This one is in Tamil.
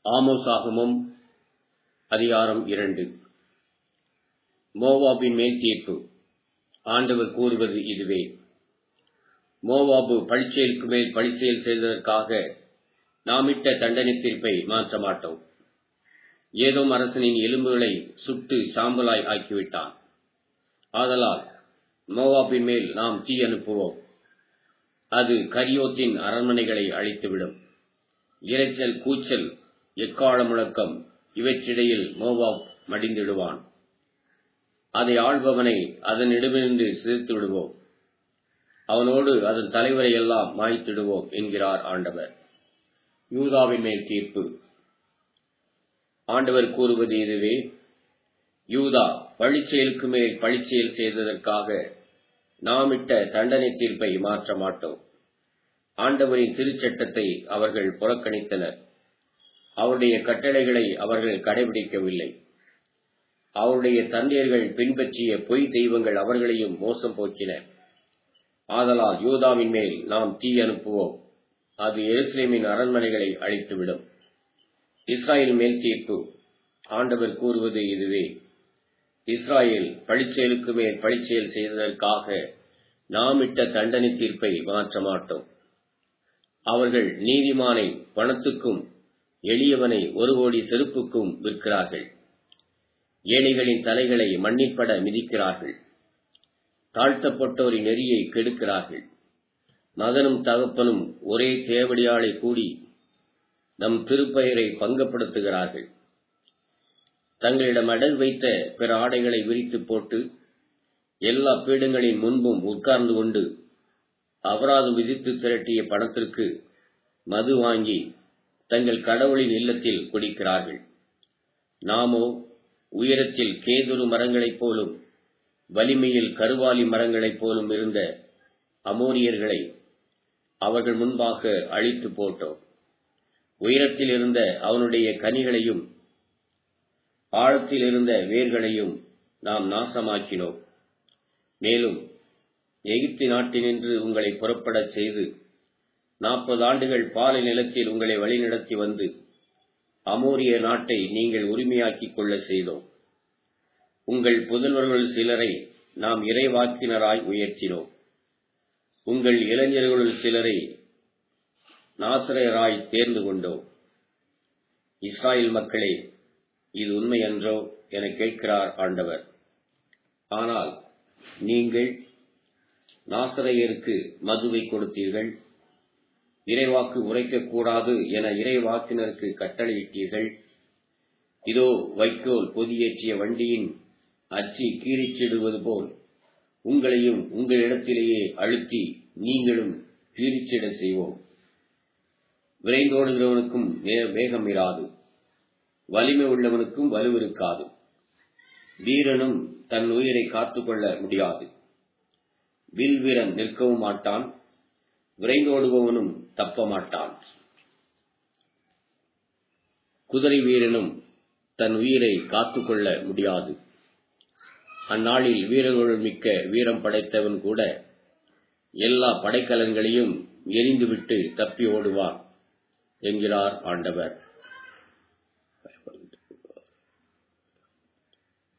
ஆமோசாகமம் அதிகாரம் இரண்டு மோவாபின் மேல் தீர்ப்பு ஆண்டவர் கூறுவது இதுவே மோவாபு பழிச்செயலுக்கு மேல் பழிச்செயல் செய்ததற்காக நாமிட்ட தண்டனை தீர்ப்பை மாற்ற மாட்டோம் ஏதோ அரசனின் எலும்புகளை சுட்டு சாம்பலாய் ஆக்கிவிட்டான் ஆதலால் மோவாபின் மேல் நாம் தீ அனுப்புவோம் அது கரியோத்தின் அரண்மனைகளை அழித்துவிடும் இரைச்சல் கூச்சல் எக்கால முழக்கம் இவற்றிடையில் மோவாப் மடிந்திடுவான் அதை ஆள்பவனை அதனிடமிருந்து சிரித்து விடுவோம் அவனோடு அதன் தலைவரை எல்லாம் மாய்த்திடுவோம் என்கிறார் ஆண்டவர் யூதாவின் மேல் தீர்ப்பு ஆண்டவர் கூறுவது இதுவே யூதா பழிச்செயலுக்கு மேல் பழிச்செயல் செய்ததற்காக நாமிட்ட தண்டனை தீர்ப்பை மாற்ற மாட்டோம் ஆண்டவரின் திருச்சட்டத்தை அவர்கள் புறக்கணித்தனர் அவருடைய கட்டளைகளை அவர்கள் கடைபிடிக்கவில்லை அவருடைய தந்தையர்கள் பின்பற்றிய பொய் தெய்வங்கள் அவர்களையும் மோசம் போக்கின ஆதலால் யூதாவின் மேல் நாம் தீ அனுப்புவோம் அது எருசலேமின் அரண்மனைகளை அழித்துவிடும் இஸ்ராயல் மேல் தீர்ப்பு ஆண்டவர் கூறுவது இதுவே இஸ்ராயேல் பழிச்செயலுக்கு மேல் பழிச்செயல் செய்ததற்காக நாமிட்ட தண்டனை தீர்ப்பை மாற்ற மாட்டோம் அவர்கள் நீதிமானை பணத்துக்கும் எளியவனை ஒரு கோடி செருப்புக்கும் விற்கிறார்கள் ஏழைகளின் தலைகளை மண்ணிற்பட மிதிக்கிறார்கள் தாழ்த்தப்பட்டோரின் நெறியை கெடுக்கிறார்கள் மகனும் தகப்பனும் ஒரே தேவடியாளை கூடி நம் திருப்பெயரை பங்கப்படுத்துகிறார்கள் தங்களிடம் அடகு வைத்த பிற ஆடைகளை விரித்து போட்டு எல்லா பீடங்களின் முன்பும் உட்கார்ந்து கொண்டு அபராதம் விதித்து திரட்டிய பணத்திற்கு மது வாங்கி தங்கள் கடவுளின் இல்லத்தில் குடிக்கிறார்கள் நாமோ உயரத்தில் கேதுரு மரங்களைப் போலும் வலிமையில் கருவாலி மரங்களைப் போலும் இருந்த அமோரியர்களை அவர்கள் முன்பாக அழித்து போட்டோம் உயரத்தில் இருந்த அவனுடைய கனிகளையும் ஆழத்தில் இருந்த வேர்களையும் நாம் நாசமாக்கினோம் மேலும் எகிப்து நாட்டினின்று உங்களை புறப்படச் செய்து நாற்பது ஆண்டுகள் பாலை நிலத்தில் உங்களை வழிநடத்தி வந்து அமோரிய நாட்டை நீங்கள் உரிமையாக்கிக் கொள்ள செய்தோம் உங்கள் புதல்வர்கள் சிலரை நாம் இறைவாக்கினராய் உயர்த்தினோம் உங்கள் இளைஞர்களுள் சிலரை நாசரையராய் தேர்ந்து கொண்டோம் இஸ்ராயல் மக்களே இது உண்மையன்றோ என கேட்கிறார் ஆண்டவர் ஆனால் நீங்கள் நாசரையருக்கு மதுவை கொடுத்தீர்கள் இறைவாக்கு உரைக்கக்கூடாது என இறைவாக்கினருக்கு கட்டளையிட்டீர்கள் இதோ வைக்கோல் பொதியேற்றிய வண்டியின் அச்சி கீறிச்சிடுவது போல் உங்களையும் உங்களிடத்திலேயே அழுத்தி நீங்களும் கீறிச்சிட செய்வோம் விரைந்தோடுகிறவனுக்கும் வேகம் இராது வலிமை உள்ளவனுக்கும் வலுவிருக்காது வீரனும் தன் உயிரை காத்துக்கொள்ள முடியாது வில் வீரன் நிற்கவும் மாட்டான் விரைந்தோடுபவனும் தப்ப மாட்டான் குதிரை வீரனும் தன் உயிரை காத்துக்கொள்ள முடியாது அந்நாளில் வீரர்களுள் மிக்க வீரம் படைத்தவன் கூட எல்லா படைக்கலன்களையும் எரிந்துவிட்டு தப்பி ஓடுவான் என்கிறார் ஆண்டவர்